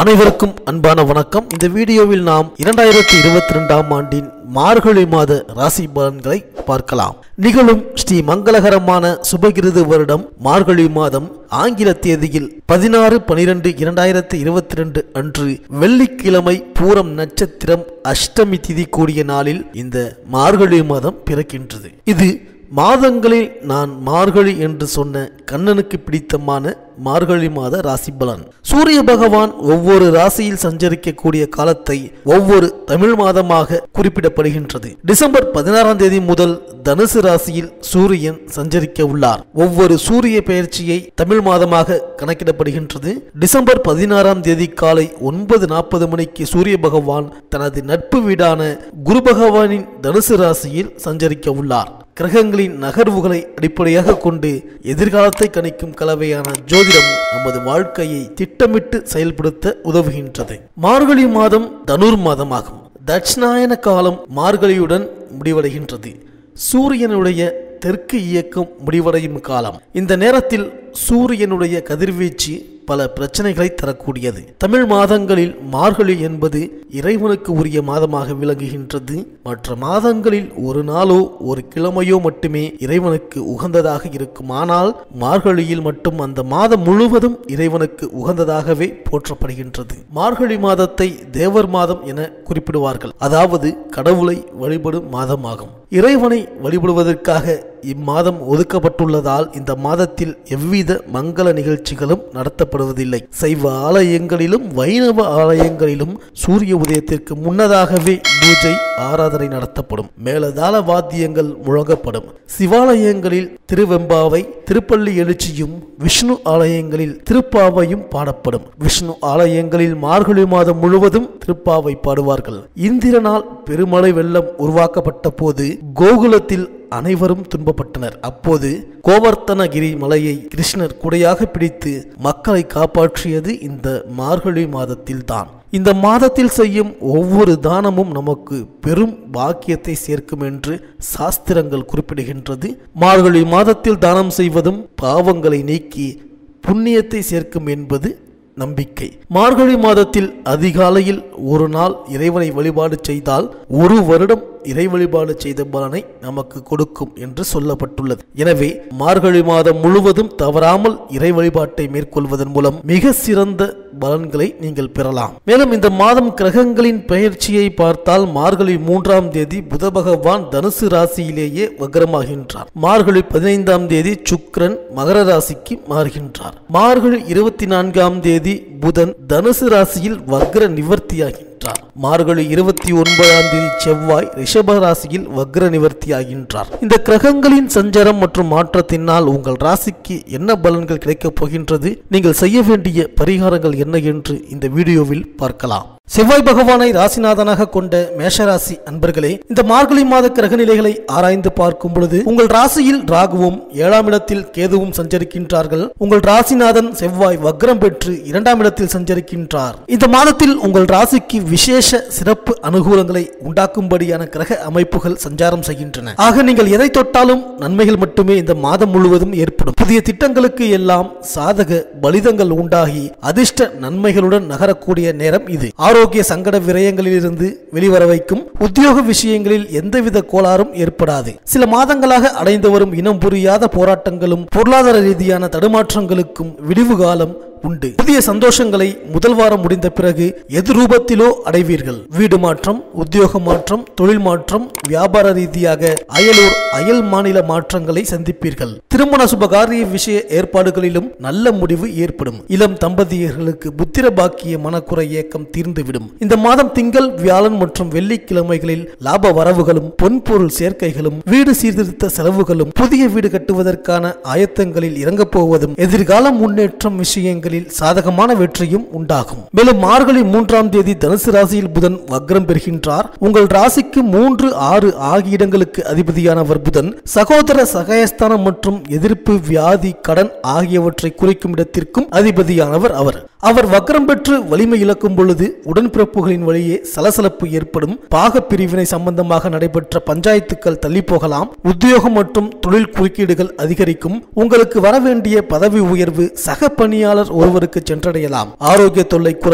அனைவருக்கும் அன்பான வணக்கம் இந்த வீடியோவில் நாம் இரண்டாயிரத்தி இருபத்தி ரெண்டாம் ஆண்டின் மார்கழி மாத ராசி பலன்களை பார்க்கலாம் நிகழும் ஸ்ரீ மங்களகரமான சுபகிருது வருடம் மார்கழி மாதம் ஆங்கில தேதியில் பதினாறு பனிரெண்டு இரண்டாயிரத்தி இருபத்தி ரெண்டு அன்று வெள்ளிக்கிழமை பூரம் நட்சத்திரம் அஷ்டமி திதி கூடிய நாளில் இந்த மார்கழி மாதம் பிறக்கின்றது இது மாதங்களில் நான் மார்கழி என்று சொன்ன கண்ணனுக்கு பிடித்தமான மார்கழி மாத ராசி பலன் சூரிய பகவான் ஒவ்வொரு ராசியில் சஞ்சரிக்கக்கூடிய காலத்தை ஒவ்வொரு தமிழ் மாதமாக குறிப்பிடப்படுகின்றது டிசம்பர் பதினாறாம் தேதி முதல் தனுசு ராசியில் சூரியன் சஞ்சரிக்க உள்ளார் ஒவ்வொரு சூரிய பெயர்ச்சியை தமிழ் மாதமாக கணக்கிடப்படுகின்றது டிசம்பர் பதினாறாம் தேதி காலை ஒன்பது நாற்பது மணிக்கு சூரிய பகவான் தனது நட்பு வீடான குரு பகவானின் தனுசு ராசியில் சஞ்சரிக்க உள்ளார் கிரகங்களின் நகர்வுகளை அடிப்படையாக கொண்டு எதிர்காலத்தை கணிக்கும் கலவையான ஜோதிடம் நமது வாழ்க்கையை திட்டமிட்டு செயல்படுத்த உதவுகின்றது மார்கழி மாதம் தனுர் மாதமாகும் தட்சிணாயன காலம் மார்கழியுடன் முடிவடைகின்றது சூரியனுடைய தெற்கு இயக்கம் முடிவடையும் காலம் இந்த நேரத்தில் சூரியனுடைய கதிர்வீச்சு பல பிரச்சனைகளை தரக்கூடியது தமிழ் மாதங்களில் மார்கழி என்பது இறைவனுக்கு உரிய மாதமாக விளங்குகின்றது மற்ற மாதங்களில் ஒரு நாளோ ஒரு கிழமையோ மட்டுமே இறைவனுக்கு உகந்ததாக இருக்கும் ஆனால் மார்கழியில் மட்டும் அந்த மாதம் முழுவதும் இறைவனுக்கு உகந்ததாகவே போற்றப்படுகின்றது மார்கழி மாதத்தை தேவர் மாதம் என குறிப்பிடுவார்கள் அதாவது கடவுளை வழிபடும் மாதமாகும் இறைவனை வழிபடுவதற்காக இம்மாதம் ஒதுக்கப்பட்டுள்ளதால் இந்த மாதத்தில் எவ்வித மங்கள நிகழ்ச்சிகளும் நடத்தப்படுவதில்லை சைவ ஆலயங்களிலும் வைணவ ஆலயங்களிலும் சூரிய உதயத்திற்கு முன்னதாகவே பூஜை ஆராதனை நடத்தப்படும் மேலதாள வாத்தியங்கள் முழங்கப்படும் சிவாலயங்களில் திருவெம்பாவை திருப்பள்ளி எழுச்சியும் விஷ்ணு ஆலயங்களில் திருப்பாவையும் பாடப்படும் விஷ்ணு ஆலயங்களில் மார்கழி மாதம் முழுவதும் திருப்பாவை பாடுவார்கள் இந்திரனால் பெருமழை வெள்ளம் உருவாக்கப்பட்ட போது கோகுலத்தில் அனைவரும் துன்பப்பட்டனர் அப்போது கோவர்த்தனகிரி மலையை கிருஷ்ணர் குடையாக பிடித்து மக்களை காப்பாற்றியது இந்த மார்கழி மாதத்தில்தான் இந்த மாதத்தில் செய்யும் ஒவ்வொரு தானமும் நமக்கு பெரும் பாக்கியத்தை சேர்க்கும் என்று சாஸ்திரங்கள் குறிப்பிடுகின்றது மார்கழி மாதத்தில் தானம் செய்வதும் பாவங்களை நீக்கி புண்ணியத்தை சேர்க்கும் என்பது நம்பிக்கை மார்கழி மாதத்தில் அதிகாலையில் ஒரு நாள் இறைவனை வழிபாடு செய்தால் ஒரு வருடம் இறை வழிபாடு செய்த பலனை நமக்கு கொடுக்கும் என்று சொல்லப்பட்டுள்ளது எனவே மார்கழி மாதம் முழுவதும் தவறாமல் இறை வழிபாட்டை மேற்கொள்வதன் மூலம் மிக சிறந்த பலன்களை நீங்கள் பெறலாம் மேலும் இந்த மாதம் கிரகங்களின் பெயர்ச்சியை பார்த்தால் மார்கழி மூன்றாம் தேதி புத பகவான் தனுசு ராசியிலேயே வக்ரமாகின்றார் மார்கழி பதினைந்தாம் தேதி சுக்கிரன் மகர ராசிக்கு மாறுகின்றார் மார்கழி இருபத்தி நான்காம் தேதி புதன் தனுசு ராசியில் வக்ர நிவர்த்தியாகின்றார் மார்கழி இருபத்தி ஒன்பதாம் தேதி செவ்வாய் ரிஷப ராசியில் வக்ர நிவர்த்தியாகின்றார் இந்த கிரகங்களின் சஞ்சாரம் மற்றும் மாற்றத்தினால் உங்கள் ராசிக்கு என்ன பலன்கள் கிடைக்கப் போகின்றது நீங்கள் செய்ய வேண்டிய பரிகாரங்கள் என்ன என்று இந்த வீடியோவில் பார்க்கலாம் செவ்வாய் பகவானை ராசிநாதனாக கொண்ட மேஷராசி அன்பர்களே இந்த மார்கழி மாத கிரக நிலைகளை ஆராய்ந்து பார்க்கும் பொழுது உங்கள் ராசியில் ராகுவும் ஏழாம் இடத்தில் கேதுவும் சஞ்சரிக்கின்றார்கள் உங்கள் ராசிநாதன் செவ்வாய் வக்ரம் பெற்று இரண்டாம் இடத்தில் சஞ்சரிக்கின்றார் இந்த மாதத்தில் உங்கள் ராசிக்கு விசேஷ சிறப்பு அனுகூலங்களை உண்டாக்கும்படியான கிரக அமைப்புகள் சஞ்சாரம் செய்கின்றன ஆக நீங்கள் எதை தொட்டாலும் நன்மைகள் மட்டுமே இந்த மாதம் முழுவதும் ஏற்படும் புதிய திட்டங்களுக்கு எல்லாம் சாதக பலிதங்கள் உண்டாகி அதிர்ஷ்ட நன்மைகளுடன் நகரக்கூடிய நேரம் இது ஆரோக்கிய சங்கட விரயங்களிலிருந்து வெளிவர வைக்கும் உத்தியோக விஷயங்களில் எந்தவித கோளாறும் ஏற்படாது சில மாதங்களாக அடைந்து வரும் இனம் புரியாத போராட்டங்களும் பொருளாதார ரீதியான தடுமாற்றங்களுக்கும் விடிவு காலம் உண்டு புதிய சந்தோஷங்களை முதல் வாரம் முடிந்த பிறகு எது ரூபத்திலோ அடைவீர்கள் வீடு மாற்றம் உத்தியோக மாற்றம் தொழில் மாற்றம் வியாபார ரீதியாக அயலூர் அயல் மாநில மாற்றங்களை சந்திப்பீர்கள் திருமண சுபகாரிய விஷய ஏற்பாடுகளிலும் நல்ல முடிவு ஏற்படும் இளம் தம்பதியர்களுக்கு புத்திர பாக்கிய மனக்குறை ஏக்கம் தீர்ந்துவிடும் இந்த மாதம் திங்கள் வியாழன் மற்றும் வெள்ளிக்கிழமைகளில் லாப வரவுகளும் பொன்பொருள் சேர்க்கைகளும் வீடு சீர்திருத்த செலவுகளும் புதிய வீடு கட்டுவதற்கான ஆயத்தங்களில் இறங்கப் போவதும் எதிர்கால முன்னேற்றம் விஷயங்களில் சாதகமான வெற்றியும் உண்டாகும் மேலும் மார்கழி மூன்றாம் தேதி தனுசு ராசியில் புதன் வக்ரம் பெறுகின்றார் உங்கள் ராசிக்கு மூன்று ஆறு ஆகிய இடங்களுக்கு அதிபதியானவர் புதன் சகோதர சகாயஸ்தானம் மற்றும் எதிர்ப்பு வியாதி கடன் ஆகியவற்றை குறிக்கும் இடத்திற்கும் அதிபதியானவர் அவர் அவர் வக்ரம் பெற்று வலிமை இழக்கும் பொழுது உடன்பிறப்புகளின் வழியே சலசலப்பு ஏற்படும் பாக பிரிவினை சம்பந்தமாக நடைபெற்ற பஞ்சாயத்துக்கள் தள்ளி போகலாம் உத்தியோகம் மற்றும் தொழில் குறுக்கீடுகள் அதிகரிக்கும் உங்களுக்கு வரவேண்டிய பதவி உயர்வு சக பணியாளர் ஒருவருக்கு சென்றடையலாம் ஆரோக்கிய தொல்லை குறையும்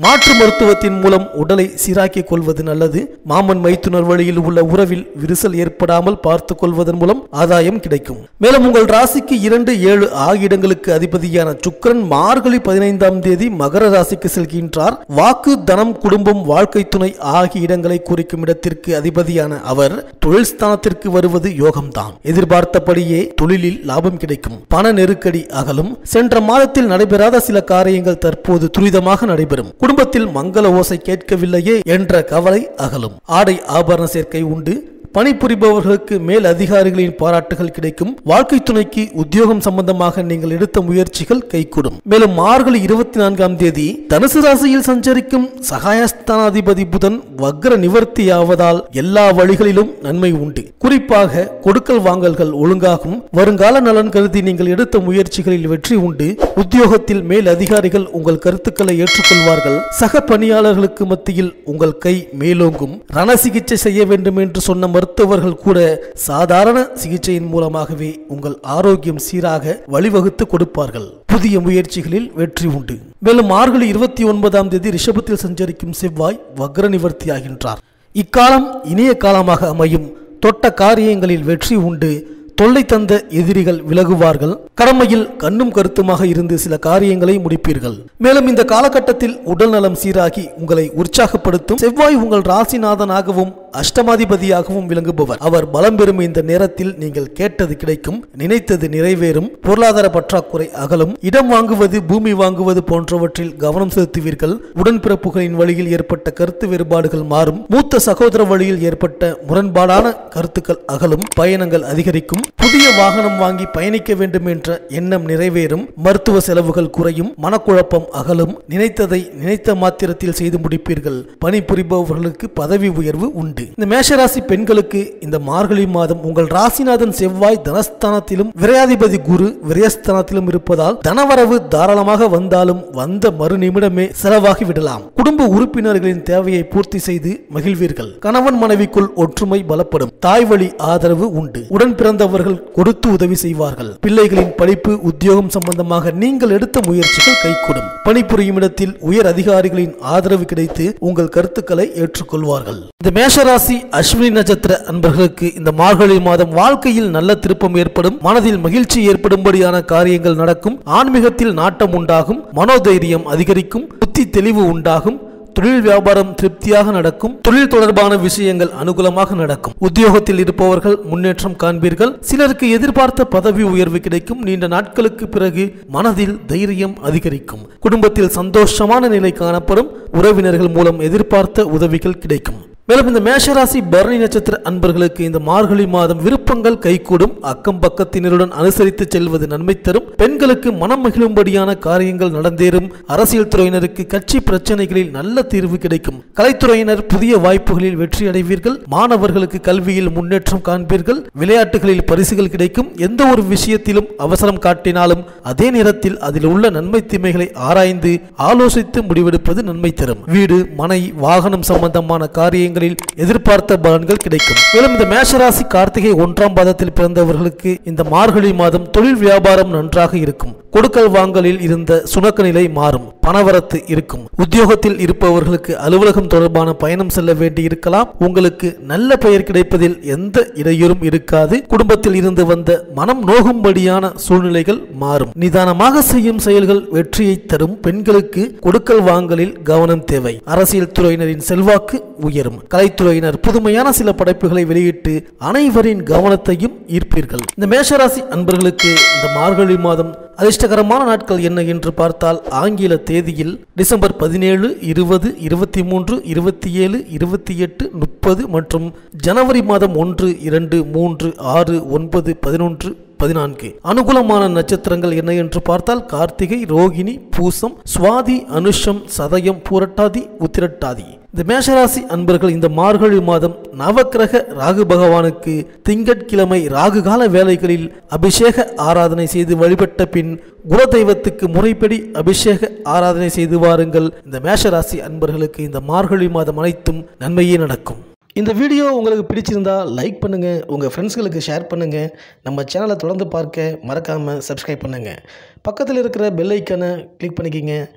மாற்று மருத்துவத்தின் மூலம் உடலை சீராக்கிக் கொள்வது நல்லது மாமன் மைத்துனர் வழியில் உள்ள உறவில் விரிசல் ஏற்படாமல் பார்த்துக் கொள்வதன் மூலம் ஆதாயம் கிடைக்கும் மேலும் உங்கள் ராசிக்கு இரண்டு ஏழு ஆகிய இடங்களுக்கு அதிபதியான சுக்கிரன் மார்கழி பதினைந்தாம் தேதி மகர ராசிக்கு செல்கின்றார் வாக்கு தனம் குடும்பம் வாழ்க்கை துணை ஆகிய இடங்களை குறிக்கும் இடத்திற்கு அதிபதியான அவர் தொழில் ஸ்தானத்திற்கு வருவது யோகம்தான் எதிர்பார்த்தபடியே தொழிலில் லாபம் கிடைக்கும் பண நெருக்கடி அகலும் சென்ற மாதத்தில் நடைபெறாத சில காரியங்கள் தற்போது துரிதமாக நடைபெறும் குடும்பத்தில் மங்கள ஓசை கேட்கவில்லையே என்ற கவலை அகலும் ஆடை ஆபரண சேர்க்கை உண்டு பணிபுரிபவர்களுக்கு மேல் அதிகாரிகளின் பாராட்டுகள் கிடைக்கும் வாழ்க்கை துணைக்கு உத்தியோகம் சம்பந்தமாக நீங்கள் எடுத்த முயற்சிகள் கைகூடும் மேலும் மார்கழி இருபத்தி நான்காம் தேதி தனுசு ராசியில் சஞ்சரிக்கும் சகாயஸ்தானாதிபதி புதன் வக்ர நிவர்த்தியாவதால் எல்லா வழிகளிலும் நன்மை உண்டு குறிப்பாக கொடுக்கல் வாங்கல்கள் ஒழுங்காகும் வருங்கால நலன் கருதி நீங்கள் எடுத்த முயற்சிகளில் வெற்றி உண்டு உத்தியோகத்தில் மேல் அதிகாரிகள் உங்கள் கருத்துக்களை ஏற்றுக்கொள்வார்கள் சக பணியாளர்களுக்கு மத்தியில் உங்கள் கை மேலோங்கும் ரண சிகிச்சை செய்ய வேண்டும் என்று சொன்ன மருத்துவர்கள் கூட சாதாரண சிகிச்சையின் மூலமாகவே உங்கள் ஆரோக்கியம் சீராக வழிவகுத்து கொடுப்பார்கள் புதிய முயற்சிகளில் வெற்றி உண்டு மேலும் மார்கழி இருபத்தி ஒன்பதாம் தேதி ரிஷபத்தில் சஞ்சரிக்கும் செவ்வாய் வக்ர நிவர்த்தியாகின்றார் இக்காலம் இனிய காலமாக அமையும் தொட்ட காரியங்களில் வெற்றி உண்டு தொல்லை தந்த எதிரிகள் விலகுவார்கள் கடமையில் கண்ணும் கருத்துமாக இருந்து சில காரியங்களை முடிப்பீர்கள் மேலும் இந்த காலகட்டத்தில் உடல் நலம் சீராகி உங்களை உற்சாகப்படுத்தும் செவ்வாய் உங்கள் ராசிநாதனாகவும் அஷ்டமாதிபதியாகவும் விளங்குபவர் அவர் பலம் பெறும் இந்த நேரத்தில் நீங்கள் கேட்டது கிடைக்கும் நினைத்தது நிறைவேறும் பொருளாதார பற்றாக்குறை அகலும் இடம் வாங்குவது பூமி வாங்குவது போன்றவற்றில் கவனம் செலுத்துவீர்கள் உடன்பிறப்புகளின் வழியில் ஏற்பட்ட கருத்து வேறுபாடுகள் மாறும் மூத்த சகோதர வழியில் ஏற்பட்ட முரண்பாடான கருத்துக்கள் அகலும் பயணங்கள் அதிகரிக்கும் புதிய வாகனம் வாங்கி பயணிக்க வேண்டும் என்ற எண்ணம் நிறைவேறும் மருத்துவ செலவுகள் குறையும் மனக்குழப்பம் அகலும் நினைத்ததை நினைத்த மாத்திரத்தில் செய்து முடிப்பீர்கள் பணிபுரிபவர்களுக்கு பதவி உயர்வு உண்டு இந்த மேஷராசி பெண்களுக்கு இந்த மார்கழி மாதம் உங்கள் ராசிநாதன் செவ்வாய் தனஸ்தானத்திலும் விரையாதிபதி குரு விரயஸ்தானத்திலும் இருப்பதால் தனவரவு தாராளமாக வந்தாலும் வந்த மறு நிமிடமே செலவாகி விடலாம் குடும்ப உறுப்பினர்களின் தேவையை பூர்த்தி செய்து மகிழ்வீர்கள் கணவன் மனைவிக்குள் ஒற்றுமை பலப்படும் தாய் வழி ஆதரவு உண்டு உடன் பிறந்தவர்கள் கொடுத்து உதவி செய்வார்கள் பிள்ளைகளின் படிப்பு உத்தியோகம் சம்பந்தமாக நீங்கள் எடுத்த முயற்சிகள் கைகூடும் பணிபுரியும் இடத்தில் உயர் அதிகாரிகளின் ஆதரவு கிடைத்து உங்கள் கருத்துக்களை ஏற்றுக்கொள்வார்கள் இந்த மேஷராசி அஸ்வினி நட்சத்திர அன்பர்களுக்கு இந்த மார்கழி மாதம் வாழ்க்கையில் நல்ல திருப்பம் ஏற்படும் மனதில் மகிழ்ச்சி ஏற்படும்படியான காரியங்கள் நடக்கும் ஆன்மீகத்தில் நாட்டம் உண்டாகும் மனோதைரியம் அதிகரிக்கும் புத்தி தெளிவு உண்டாகும் தொழில் வியாபாரம் திருப்தியாக நடக்கும் தொழில் தொடர்பான விஷயங்கள் அனுகூலமாக நடக்கும் உத்தியோகத்தில் இருப்பவர்கள் முன்னேற்றம் காண்பீர்கள் சிலருக்கு எதிர்பார்த்த பதவி உயர்வு கிடைக்கும் நீண்ட நாட்களுக்கு பிறகு மனதில் தைரியம் அதிகரிக்கும் குடும்பத்தில் சந்தோஷமான நிலை காணப்படும் உறவினர்கள் மூலம் எதிர்பார்த்த உதவிகள் கிடைக்கும் மேலும் இந்த மேஷராசி பரணி நட்சத்திர அன்பர்களுக்கு இந்த மார்கழி மாதம் விருப்பங்கள் கைகூடும் அக்கம் பக்கத்தினருடன் அனுசரித்து செல்வது நன்மை தரும் பெண்களுக்கு மனம் மகிழும்படியான காரியங்கள் நடந்தேறும் அரசியல் துறையினருக்கு கட்சி பிரச்சனைகளில் நல்ல தீர்வு கிடைக்கும் கலைத்துறையினர் புதிய வாய்ப்புகளில் வெற்றி அடைவீர்கள் மாணவர்களுக்கு கல்வியில் முன்னேற்றம் காண்பீர்கள் விளையாட்டுகளில் பரிசுகள் கிடைக்கும் எந்த ஒரு விஷயத்திலும் அவசரம் காட்டினாலும் அதே நேரத்தில் அதில் உள்ள நன்மை தீமைகளை ஆராய்ந்து ஆலோசித்து முடிவெடுப்பது நன்மை தரும் வீடு மனை வாகனம் சம்பந்தமான காரியங்கள் காரியங்களில் எதிர்பார்த்த பலன்கள் கிடைக்கும் மேலும் இந்த மேஷராசி கார்த்திகை ஒன்றாம் பாதத்தில் பிறந்தவர்களுக்கு இந்த மார்கழி மாதம் தொழில் வியாபாரம் நன்றாக இருக்கும் கொடுக்கல் வாங்கலில் இருந்த சுணக்க நிலை மாறும் பணவரத்து இருக்கும் உத்தியோகத்தில் இருப்பவர்களுக்கு அலுவலகம் தொடர்பான பயணம் செல்ல வேண்டி இருக்கலாம் உங்களுக்கு நல்ல பெயர் கிடைப்பதில் எந்த இடையூறும் இருக்காது குடும்பத்தில் இருந்து வந்த மனம் நோகும்படியான சூழ்நிலைகள் மாறும் நிதானமாக செய்யும் செயல்கள் வெற்றியை தரும் பெண்களுக்கு கொடுக்கல் வாங்கலில் கவனம் தேவை அரசியல் துறையினரின் செல்வாக்கு உயரும் கலைத்துறையினர் புதுமையான சில படைப்புகளை வெளியிட்டு அனைவரின் கவனத்தையும் ஈர்ப்பீர்கள் இந்த மேஷராசி அன்பர்களுக்கு இந்த மார்கழி மாதம் அதிர்ஷ்டகரமான நாட்கள் என்ன என்று பார்த்தால் ஆங்கில தேதியில் டிசம்பர் பதினேழு இருபது இருபத்தி மூன்று இருபத்தி ஏழு இருபத்தி எட்டு முப்பது மற்றும் ஜனவரி மாதம் ஒன்று இரண்டு மூன்று ஆறு ஒன்பது பதினொன்று பதினான்கு அனுகூலமான நட்சத்திரங்கள் என்ன என்று பார்த்தால் கார்த்திகை ரோகிணி பூசம் சுவாதி அனுஷம் சதயம் பூரட்டாதி உத்திரட்டாதி இந்த மேஷராசி அன்பர்கள் இந்த மார்கழி மாதம் நவக்கிரக ராகு பகவானுக்கு திங்கட்கிழமை ராகு கால வேலைகளில் அபிஷேக ஆராதனை செய்து வழிபட்ட பின் குலதெய்வத்துக்கு முறைப்படி அபிஷேக ஆராதனை செய்து வாருங்கள் இந்த மேஷராசி அன்பர்களுக்கு இந்த மார்கழி மாதம் அனைத்தும் நன்மையே நடக்கும் இந்த வீடியோ உங்களுக்கு பிடிச்சிருந்தா லைக் பண்ணுங்கள் உங்கள் ஃப்ரெண்ட்ஸ்களுக்கு ஷேர் பண்ணுங்கள் நம்ம சேனலை தொடர்ந்து பார்க்க மறக்காமல் சப்ஸ்கிரைப் பண்ணுங்கள் பக்கத்தில் இருக்கிற பெல் ஐக்கானை கிளிக் பண்ணிக்கிங்க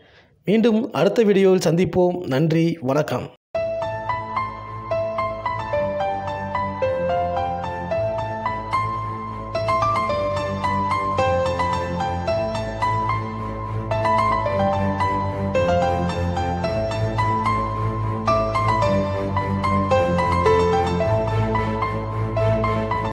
மீண்டும் அடுத்த வீடியோவில் சந்திப்போம் நன்றி வணக்கம்